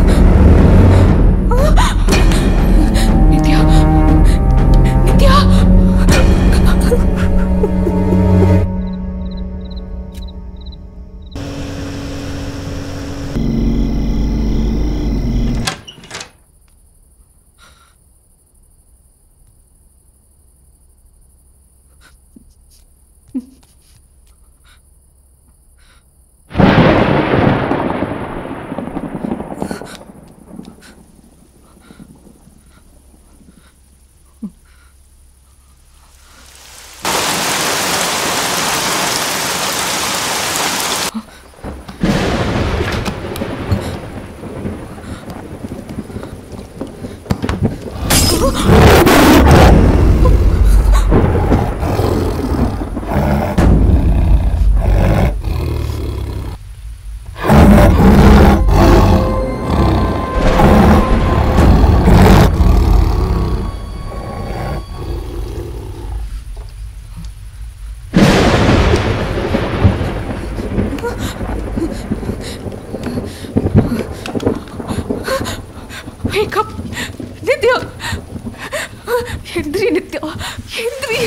Nithya Nithya Wake up! Nithya எந்திரி நித்யா எந்திரி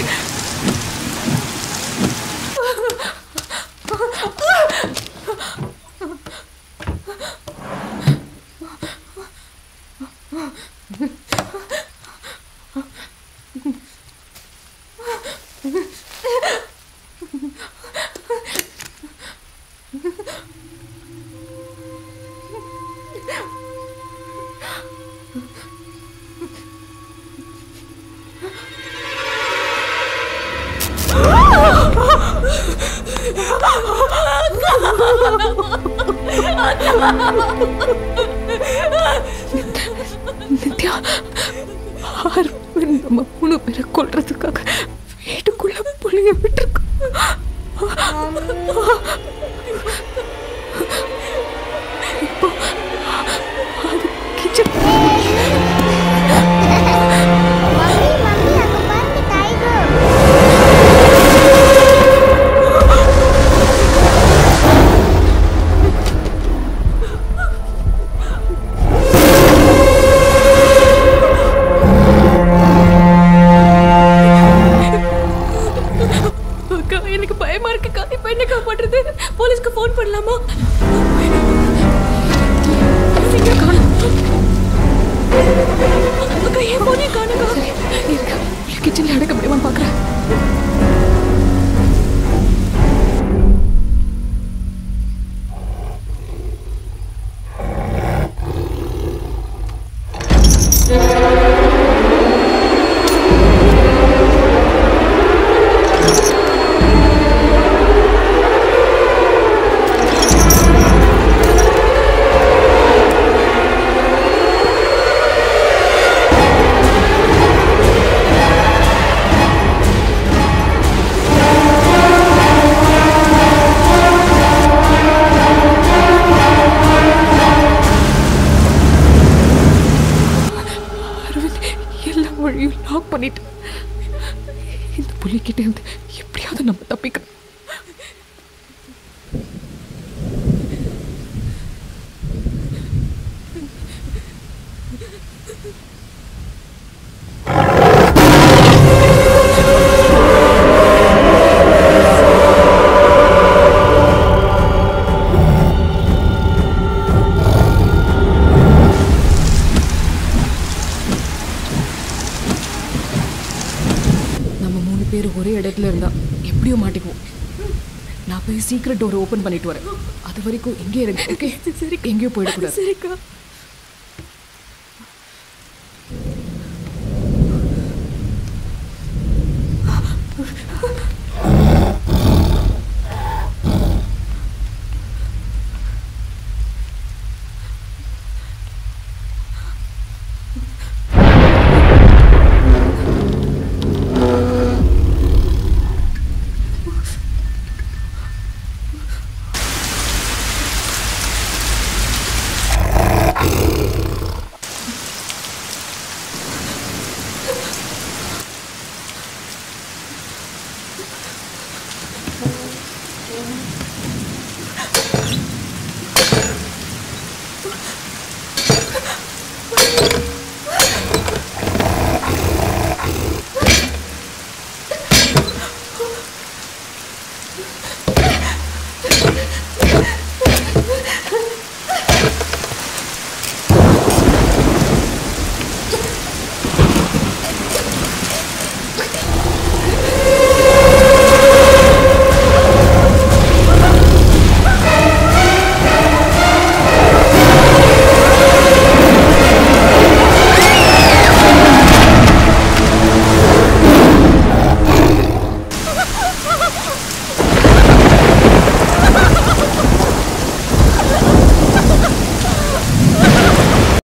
நித்யா அரவிந்த் நம்ம மூணு பேரை கொல்றதுக்காக வீட்டுக்குள்ள புளிய விட்டுருக்கோம் இப்போ அது கிச்சன் மம்மி மம்மி அங்க பாருங்க டைகர் அக்கா எனக்கு பயமா இருக்குக்கா இப்போ என்னக்கா பண்றது போலீஸ்க்கு ஃபோன் பண்ணலாமா எங்க காணோம் அக்கா என் போனே காணுங்க இருக்க கிச்சன்ல அடக்க முடியுமா பாக்குறேன் அரவிந்த் எல்லா வழியும் லாக் பண்ணிட்டு இந்த புலிகிட்ட இருந்து எப்படியாவது நம்ம தப்பிக்கணும் நம்ம மூணு பேர் ஒரே இடத்துல இருந்தா எப்படியோ மாட்டிக்குவோம் நான் போய் சீக்கிரம் டோர் ஓபன் பண்ணிட்டு வரேன் அது வரைக்கும் இங்கே இருக்கு ஓகே சரி எங்கேயோ போயிடக்கூடாது சரிக்கா